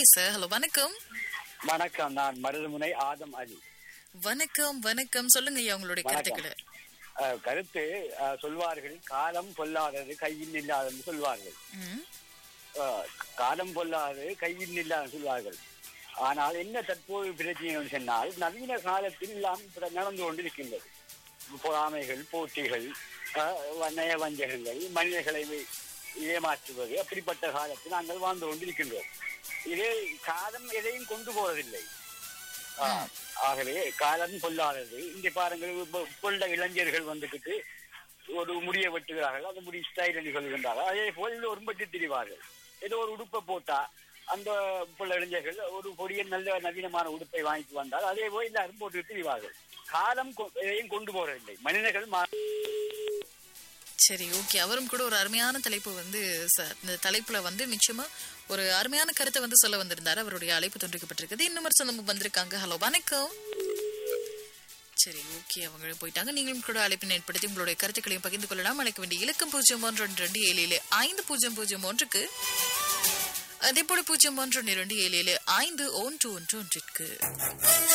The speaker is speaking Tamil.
பேச ஹலோ வணக்கம் வணக்கம் நான் மருதுமுனை ஆதம் அலி வணக்கம் வணக்கம் சொல்லுங்க ஐயா உங்களுடைய கருத்துக்களை அஹ், கருத்து அஹ், சொல்வார்கள் காலம் பொல்லாதது கையில் இல்லாதது சொல்வார்கள் ம், அஹ், காலம் பொல்லாதது கையில் இல்லாத சொல்வார்கள் ஆனால் என்ன தற்போது பிரச்சனை என்று சொன்னால் நவீன காலத்தில் எல்லாம் இப்ப நடந்து கொண்டிருக்கின்றது பொறாமைகள் போட்டிகள் அஹ், வ- நயவஞ்சகங்கள் மனிதர்களை ஏமாற்றுவது அப்படிப்பட்ட காலத்தில் நாங்கள் வாழ்ந்து கொண்டிருக்கின்றோம் இதே காலம் எதையும் கொண்டு போவதில்லை ஆ, ஆகவே காலம் பொல்லாதது இங்க பாருங்கள் இப்ப உள்ள இளைஞர்கள் வந்துக்கிட்டு ஒரு முடியை வெட்டுகிறார்கள் அந்த முடி ஸ்டைல் என்று சொல்கின்றார்கள் அதே போல் எல்லோரும் வெட்டி திரிவார்கள் ஏதோ ஒரு உடுப்பை போட்டா அந்த புள்ள இளைஞர்கள் ஒரு பொடிய நல்ல நவீனமான உடுப்பை வாங்கிட்டு வந்தால் அதே போல் எல்லாரும் போட்டு திரிவார்கள் காலம் கொ- எதையும் கொண்டு போறதில்லை மனிதர்கள் மா- சரி ஓகே அவரும் கூட ஒரு அருமையான தலைப்பு வந்து ச- இந்த தலைப்புல வந்து நிச்சயமா ஒரு அருமையான கருத்தை வந்து சொல்ல வந்திருந்தாரு அவருடைய அழைப்பு துண்டிக்கப்பட்டிருக்குது இன்னும் ஒரு சொந்தம் வந்திருக்காங்க ஹலோ வணக்கம் சரி ஓகே அவங்க போயிட்டாங்க நீங்களும் கூட அழைப்பினை ஏற்படுத்தி உங்களுடைய கருத்துக்களையும் பகிர்ந்து கொள்ளலாம் அழைக்க வேண்டிய இலக்கம் பூஜ்ஜியம் ஒன்று ரெண்டு ரெண்டு ஏழு ஏழு ஐந்து பூஜ்ஜியம் பூஜ்ஜியம் ஒன்றுக்கு அதே போல பூஜ்ஜியம் ஒன்று இரண்டு ஏழு ஏழு ஐந்து ஒன்று ஒன்று ஒன்றிற்கு